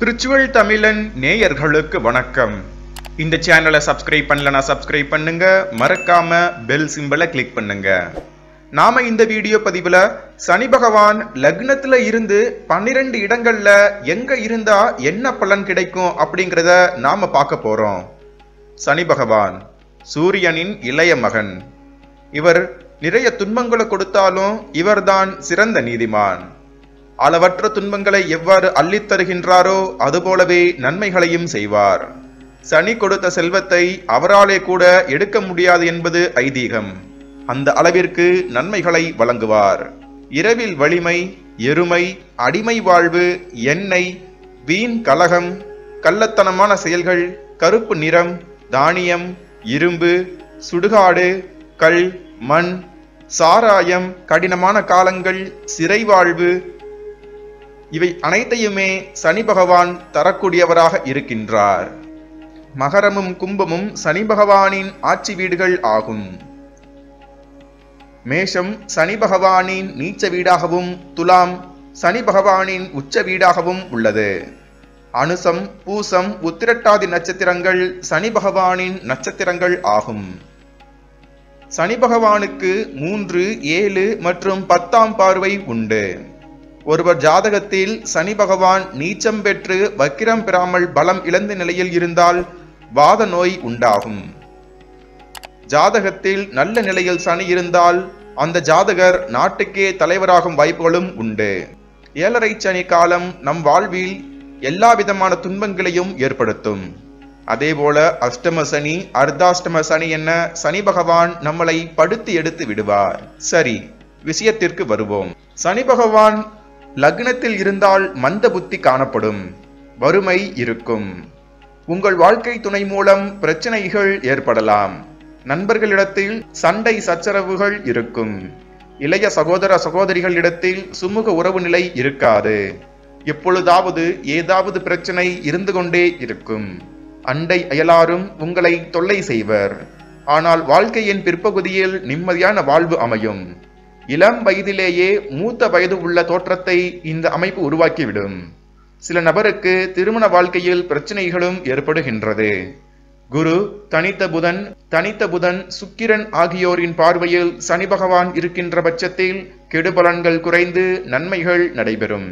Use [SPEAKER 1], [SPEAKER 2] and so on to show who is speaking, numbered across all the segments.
[SPEAKER 1] Spiritual தமிழன் நேயர்களுக்கு வணக்கம் இந்த சேனலை சப்ஸ்கிரைப் பண்ணலனா சப்ஸ்கிரைப் பண்ணுங்க மறக்காம பெல் சிம்பலை கிளிக் பண்ணுங்க நாம இந்த வீடியோ பதிவுல சனி பகவான் லக்னத்துல இருந்து பன்னிரெண்டு இடங்கள்ல எங்க இருந்தா என்ன பலன் கிடைக்கும் அப்படிங்கிறத நாம பார்க்க போறோம் சனி பகவான் சூரியனின் இளைய மகன் இவர் நிறைய துன்பங்களை கொடுத்தாலும் இவர்தான் சிறந்த நீதிமான் அளவற்ற துன்பங்களை எவ்வாறு அள்ளித் தருகின்றாரோ அதுபோலவே நன்மைகளையும் செய்வார் சனி கொடுத்த செல்வத்தை அவராலே கூட எடுக்க முடியாது என்பது ஐதீகம் அந்த அளவிற்கு நன்மைகளை வழங்குவார் இரவில் வலிமை எருமை அடிமை வாழ்வு எண்ணெய் வீண் கலகம் கள்ளத்தனமான செயல்கள் கருப்பு நிறம் தானியம் இரும்பு சுடுகாடு கல் மண் சாராயம் கடினமான காலங்கள் சிறை வாழ்வு இவை அனைத்தையுமே சனி பகவான் தரக்கூடியவராக இருக்கின்றார் மகரமும் கும்பமும் சனி பகவானின் ஆட்சி வீடுகள் ஆகும் மேஷம் சனி பகவானின் நீச்ச வீடாகவும் துலாம் சனி பகவானின் உச்ச வீடாகவும் உள்ளது அனுசம் பூசம் உத்திரட்டாதி நட்சத்திரங்கள் சனி பகவானின் நட்சத்திரங்கள் ஆகும் சனி பகவானுக்கு மூன்று ஏழு மற்றும் பத்தாம் பார்வை உண்டு ஒருவர் ஜாதகத்தில் சனி பகவான் நீச்சம் பெற்று வக்கிரம் பெறாமல் பலம் இழந்த நிலையில் இருந்தால் வாத நோய் உண்டாகும் ஜாதகத்தில் நல்ல நிலையில் சனி இருந்தால் அந்த ஜாதகர் நாட்டுக்கே தலைவராகும் வாய்ப்புகளும் உண்டு ஏழரை சனி காலம் நம் வாழ்வில் எல்லா விதமான துன்பங்களையும் ஏற்படுத்தும் அதேபோல அஷ்டம சனி அர்த்தாஷ்டம சனி என்ன சனி பகவான் நம்மளை படுத்து எடுத்து விடுவார் சரி விஷயத்திற்கு வருவோம் சனி பகவான் லக்னத்தில் இருந்தால் மந்த புத்தி காணப்படும் வறுமை இருக்கும் உங்கள் வாழ்க்கை துணை மூலம் பிரச்சனைகள் ஏற்படலாம் நண்பர்களிடத்தில் சண்டை சச்சரவுகள் இருக்கும் இளைய சகோதர சகோதரிகளிடத்தில் சுமூக உறவு நிலை இருக்காது எப்பொழுதாவது ஏதாவது பிரச்சனை இருந்து கொண்டே இருக்கும் அண்டை அயலாரும் உங்களை தொல்லை செய்வர் ஆனால் வாழ்க்கையின் பிற்பகுதியில் நிம்மதியான வாழ்வு அமையும் இளம் வயதிலேயே மூத்த வயது உள்ள தோற்றத்தை இந்த அமைப்பு உருவாக்கிவிடும் சில நபருக்கு திருமண வாழ்க்கையில் பிரச்சனைகளும் ஏற்படுகின்றது குரு தனித்த புதன் தனித்த புதன் சுக்கிரன் ஆகியோரின் பார்வையில் சனி பகவான் இருக்கின்ற பட்சத்தில் கெடுபலன்கள் குறைந்து நன்மைகள் நடைபெறும்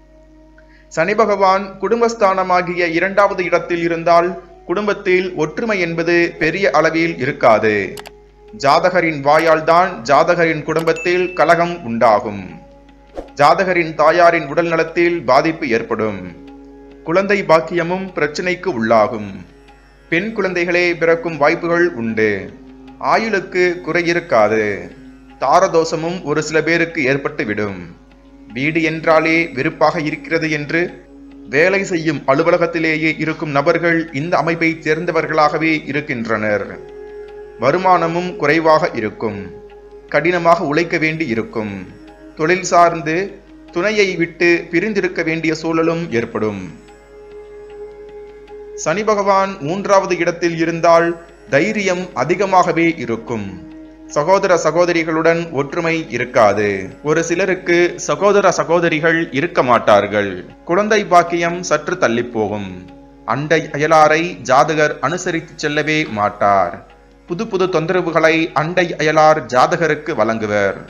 [SPEAKER 1] சனி பகவான் குடும்பஸ்தானமாகிய இரண்டாவது இடத்தில் இருந்தால் குடும்பத்தில் ஒற்றுமை என்பது பெரிய அளவில் இருக்காது ஜாதகரின் வாயால் தான் ஜாதகரின் குடும்பத்தில் கலகம் உண்டாகும் ஜாதகரின் தாயாரின் உடல் நலத்தில் பாதிப்பு ஏற்படும் குழந்தை பாக்கியமும் பிரச்சனைக்கு உள்ளாகும் பெண் குழந்தைகளே பிறக்கும் வாய்ப்புகள் உண்டு ஆயுளுக்கு குறை இருக்காது தாரதோஷமும் ஒரு சில பேருக்கு ஏற்பட்டுவிடும் வீடு என்றாலே வெறுப்பாக இருக்கிறது என்று வேலை செய்யும் அலுவலகத்திலேயே இருக்கும் நபர்கள் இந்த அமைப்பை சேர்ந்தவர்களாகவே இருக்கின்றனர் வருமானமும் குறைவாக இருக்கும் கடினமாக உழைக்க வேண்டி இருக்கும் தொழில் சார்ந்து துணையை விட்டு பிரிந்திருக்க வேண்டிய சூழலும் ஏற்படும் சனி பகவான் மூன்றாவது இடத்தில் இருந்தால் தைரியம் அதிகமாகவே இருக்கும் சகோதர சகோதரிகளுடன் ஒற்றுமை இருக்காது ஒரு சிலருக்கு சகோதர சகோதரிகள் இருக்க மாட்டார்கள் குழந்தை பாக்கியம் சற்று தள்ளி போகும் அண்டை அயலாரை ஜாதகர் அனுசரித்து செல்லவே மாட்டார் புது புது தொந்தரவுகளை அண்டை அயலார் ஜாதகருக்கு வழங்குவர்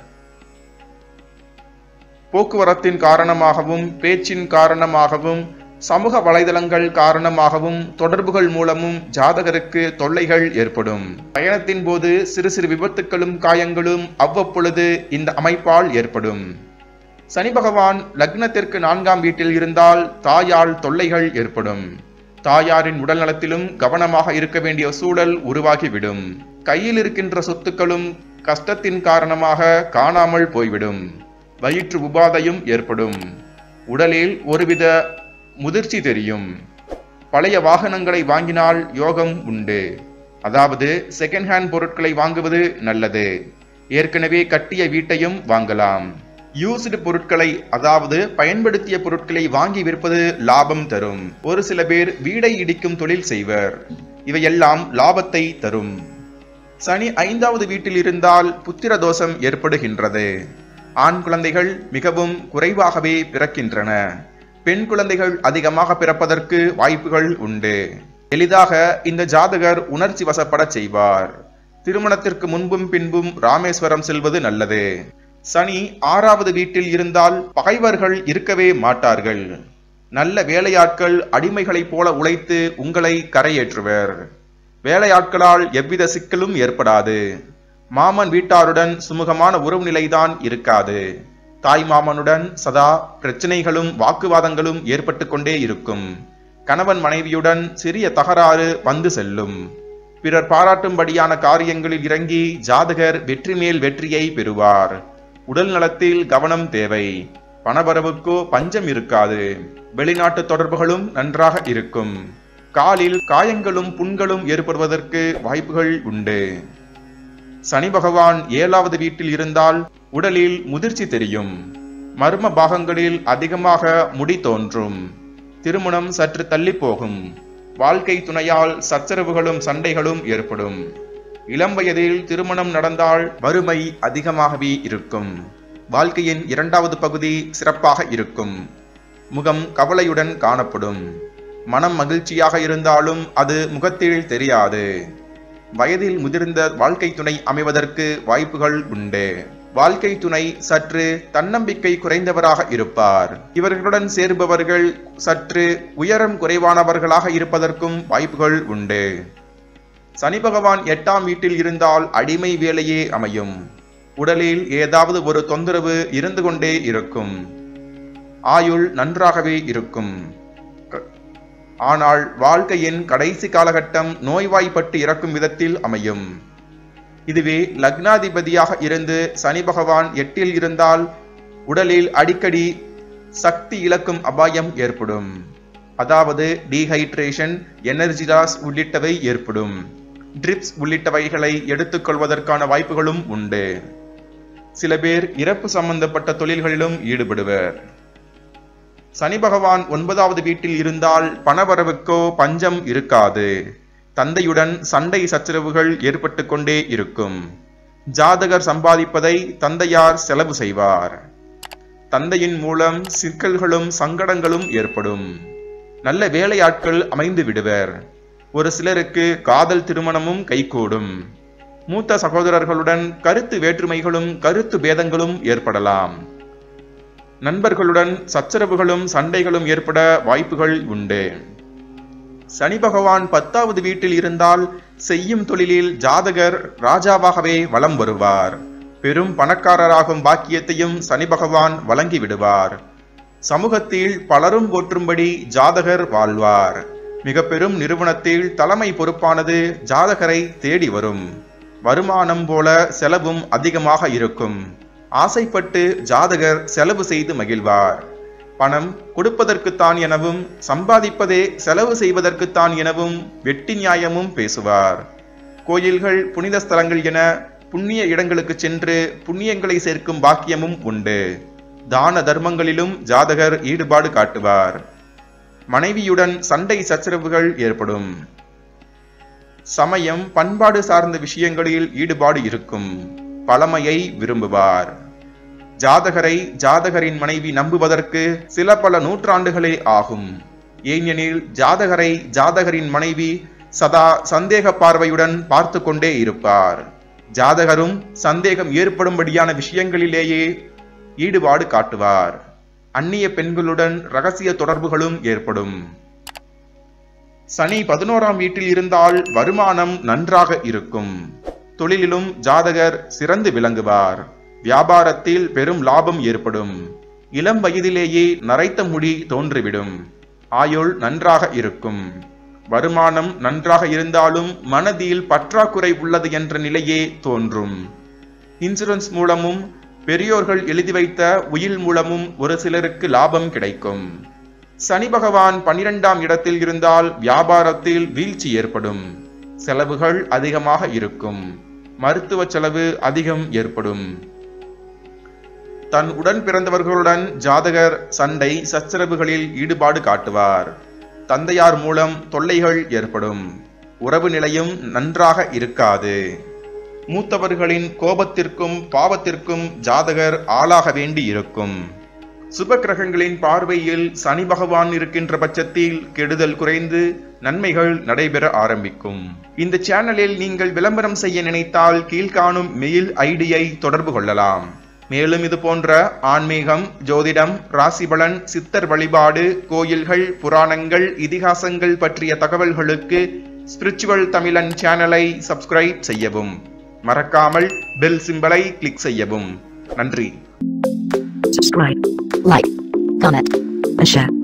[SPEAKER 1] போக்குவரத்தின் காரணமாகவும் பேச்சின் காரணமாகவும் சமூக வலைதளங்கள் காரணமாகவும் தொடர்புகள் மூலமும் ஜாதகருக்கு தொல்லைகள் ஏற்படும் பயணத்தின் போது சிறு சிறு விபத்துக்களும் காயங்களும் அவ்வப்பொழுது இந்த அமைப்பால் ஏற்படும் சனி பகவான் லக்னத்திற்கு நான்காம் வீட்டில் இருந்தால் தாயால் தொல்லைகள் ஏற்படும் தாயாரின் உடல் நலத்திலும் கவனமாக இருக்க வேண்டிய சூழல் உருவாகிவிடும் கையில் இருக்கின்ற சொத்துக்களும் கஷ்டத்தின் காரணமாக காணாமல் போய்விடும் வயிற்று உபாதையும் ஏற்படும் உடலில் ஒருவித முதிர்ச்சி தெரியும் பழைய வாகனங்களை வாங்கினால் யோகம் உண்டு அதாவது செகண்ட் ஹேண்ட் பொருட்களை வாங்குவது நல்லது ஏற்கனவே கட்டிய வீட்டையும் வாங்கலாம் யூஸ்டு பொருட்களை அதாவது பயன்படுத்திய பொருட்களை வாங்கி விற்பது லாபம் தரும் ஒரு சில பேர் வீடை இடிக்கும் தொழில் செய்வர் இவையெல்லாம் லாபத்தை தரும் சனி ஐந்தாவது வீட்டில் இருந்தால் புத்திர தோஷம் ஏற்படுகின்றது ஆண் குழந்தைகள் மிகவும் குறைவாகவே பிறக்கின்றன பெண் குழந்தைகள் அதிகமாக பிறப்பதற்கு வாய்ப்புகள் உண்டு எளிதாக இந்த ஜாதகர் உணர்ச்சி வசப்பட செய்வார் திருமணத்திற்கு முன்பும் பின்பும் ராமேஸ்வரம் செல்வது நல்லது சனி ஆறாவது வீட்டில் இருந்தால் பகைவர்கள் இருக்கவே மாட்டார்கள் நல்ல வேலையாட்கள் அடிமைகளைப் போல உழைத்து உங்களை கரையேற்றுவர் வேலையாட்களால் எவ்வித சிக்கலும் ஏற்படாது மாமன் வீட்டாருடன் சுமூகமான உறவு நிலைதான் இருக்காது தாய் மாமனுடன் சதா பிரச்சனைகளும் வாக்குவாதங்களும் ஏற்பட்டு கொண்டே இருக்கும் கணவன் மனைவியுடன் சிறிய தகராறு வந்து செல்லும் பிறர் பாராட்டும்படியான காரியங்களில் இறங்கி ஜாதகர் வெற்றி மேல் வெற்றியை பெறுவார் உடல் நலத்தில் கவனம் தேவை பணவரவுக்கோ பஞ்சம் இருக்காது வெளிநாட்டு தொடர்புகளும் நன்றாக இருக்கும் காலில் காயங்களும் புண்களும் ஏற்படுவதற்கு வாய்ப்புகள் உண்டு சனி பகவான் ஏழாவது வீட்டில் இருந்தால் உடலில் முதிர்ச்சி தெரியும் மர்ம பாகங்களில் அதிகமாக முடி தோன்றும் திருமணம் சற்று தள்ளி போகும் வாழ்க்கை துணையால் சச்சரவுகளும் சண்டைகளும் ஏற்படும் இளம் வயதில் திருமணம் நடந்தால் வறுமை அதிகமாகவே இருக்கும் வாழ்க்கையின் இரண்டாவது பகுதி சிறப்பாக இருக்கும் முகம் கவலையுடன் காணப்படும் மனம் மகிழ்ச்சியாக இருந்தாலும் அது முகத்தில் தெரியாது வயதில் முதிர்ந்த வாழ்க்கை துணை அமைவதற்கு வாய்ப்புகள் உண்டு வாழ்க்கை துணை சற்று தன்னம்பிக்கை குறைந்தவராக இருப்பார் இவர்களுடன் சேருபவர்கள் சற்று உயரம் குறைவானவர்களாக இருப்பதற்கும் வாய்ப்புகள் உண்டு சனி பகவான் எட்டாம் வீட்டில் இருந்தால் அடிமை வேலையே அமையும் உடலில் ஏதாவது ஒரு தொந்தரவு இருந்து கொண்டே இருக்கும் ஆயுள் நன்றாகவே இருக்கும் க- ஆனால் வாழ்க்கையின் கடைசி காலகட்டம் நோய்வாய்ப்பட்டு இறக்கும் விதத்தில் அமையும் இதுவே லக்னாதிபதியாக இருந்து சனி பகவான் எட்டில் இருந்தால் உடலில் அடிக்கடி சக்தி இழக்கும் அபாயம் ஏற்படும் அதாவது டீஹைட்ரேஷன் எனர்ஜி லாஸ் உள்ளிட்டவை ஏற்படும் ட்ரிப்ஸ் உள்ளிட்டவைகளை எடுத்துக்கொள்வதற்கான வாய்ப்புகளும் உண்டு சில பேர் இறப்பு சம்பந்தப்பட்ட தொழில்களிலும் ஈடுபடுவர் சனி பகவான் ஒன்பதாவது வீட்டில் இருந்தால் பணவரவுக்கோ பஞ்சம் இருக்காது தந்தையுடன் சண்டை சச்சரவுகள் ஏற்பட்டு கொண்டே இருக்கும் ஜாதகர் சம்பாதிப்பதை தந்தையார் செலவு செய்வார் தந்தையின் மூலம் சிக்கல்களும் சங்கடங்களும் ஏற்படும் நல்ல வேலையாட்கள் அமைந்து விடுவர் ஒரு சிலருக்கு காதல் திருமணமும் கைகூடும் மூத்த சகோதரர்களுடன் கருத்து வேற்றுமைகளும் கருத்து பேதங்களும் ஏற்படலாம் நண்பர்களுடன் சச்சரவுகளும் சண்டைகளும் ஏற்பட வாய்ப்புகள் உண்டு சனி பகவான் பத்தாவது வீட்டில் இருந்தால் செய்யும் தொழிலில் ஜாதகர் ராஜாவாகவே வலம் வருவார் பெரும் பணக்காரராகும் பாக்கியத்தையும் சனி பகவான் வழங்கி விடுவார் சமூகத்தில் பலரும் போற்றும்படி ஜாதகர் வாழ்வார் மிக பெரும் நிறுவனத்தில் தலைமை பொறுப்பானது ஜாதகரை தேடி வரும் வருமானம் போல செலவும் அதிகமாக இருக்கும் ஆசைப்பட்டு ஜாதகர் செலவு செய்து மகிழ்வார் பணம் கொடுப்பதற்குத்தான் எனவும் சம்பாதிப்பதே செலவு செய்வதற்குத்தான் எனவும் வெட்டி நியாயமும் பேசுவார் கோயில்கள் புனித ஸ்தலங்கள் என புண்ணிய இடங்களுக்கு சென்று புண்ணியங்களை சேர்க்கும் பாக்கியமும் உண்டு தான தர்மங்களிலும் ஜாதகர் ஈடுபாடு காட்டுவார் மனைவியுடன் சண்டை சச்சரவுகள் ஏற்படும் சமயம் பண்பாடு சார்ந்த விஷயங்களில் ஈடுபாடு இருக்கும் பழமையை விரும்புவார் ஜாதகரை ஜாதகரின் மனைவி நம்புவதற்கு சில பல நூற்றாண்டுகளே ஆகும் ஏனெனில் ஜாதகரை ஜாதகரின் மனைவி சதா சந்தேக பார்வையுடன் பார்த்து கொண்டே இருப்பார் ஜாதகரும் சந்தேகம் ஏற்படும்படியான விஷயங்களிலேயே ஈடுபாடு காட்டுவார் அந்நிய பெண்களுடன் ரகசிய தொடர்புகளும் ஏற்படும் சனி பதினோராம் வீட்டில் இருந்தால் வருமானம் நன்றாக இருக்கும் தொழிலிலும் ஜாதகர் சிறந்து விளங்குவார் வியாபாரத்தில் பெரும் லாபம் ஏற்படும் இளம் வயதிலேயே நரைத்த முடி தோன்றிவிடும் ஆயுள் நன்றாக இருக்கும் வருமானம் நன்றாக இருந்தாலும் மனதில் பற்றாக்குறை உள்ளது என்ற நிலையே தோன்றும் இன்சூரன்ஸ் மூலமும் பெரியோர்கள் எழுதி வைத்த உயில் மூலமும் ஒரு சிலருக்கு லாபம் கிடைக்கும் சனி பகவான் பனிரெண்டாம் இடத்தில் இருந்தால் வியாபாரத்தில் வீழ்ச்சி ஏற்படும் செலவுகள் அதிகமாக இருக்கும் மருத்துவ செலவு அதிகம் ஏற்படும் தன் உடன் பிறந்தவர்களுடன் ஜாதகர் சண்டை சச்சரவுகளில் ஈடுபாடு காட்டுவார் தந்தையார் மூலம் தொல்லைகள் ஏற்படும் உறவு நிலையும் நன்றாக இருக்காது மூத்தவர்களின் கோபத்திற்கும் பாவத்திற்கும் ஜாதகர் ஆளாக வேண்டி இருக்கும் சுப கிரகங்களின் பார்வையில் சனி பகவான் இருக்கின்ற பட்சத்தில் கெடுதல் குறைந்து நன்மைகள் நடைபெற ஆரம்பிக்கும் இந்த சேனலில் நீங்கள் விளம்பரம் செய்ய நினைத்தால் கீழ்காணும் மெயில் ஐடியை தொடர்பு கொள்ளலாம் மேலும் இது போன்ற ஆன்மீகம் ஜோதிடம் ராசிபலன் சித்தர் வழிபாடு கோயில்கள் புராணங்கள் இதிகாசங்கள் பற்றிய தகவல்களுக்கு ஸ்பிரிச்சுவல் தமிழன் சேனலை சப்ஸ்கிரைப் செய்யவும் மறக்காமல் பெல் சிம்பலை கிளிக் செய்யவும் நன்றி
[SPEAKER 2] subscribe, like, comment, and share.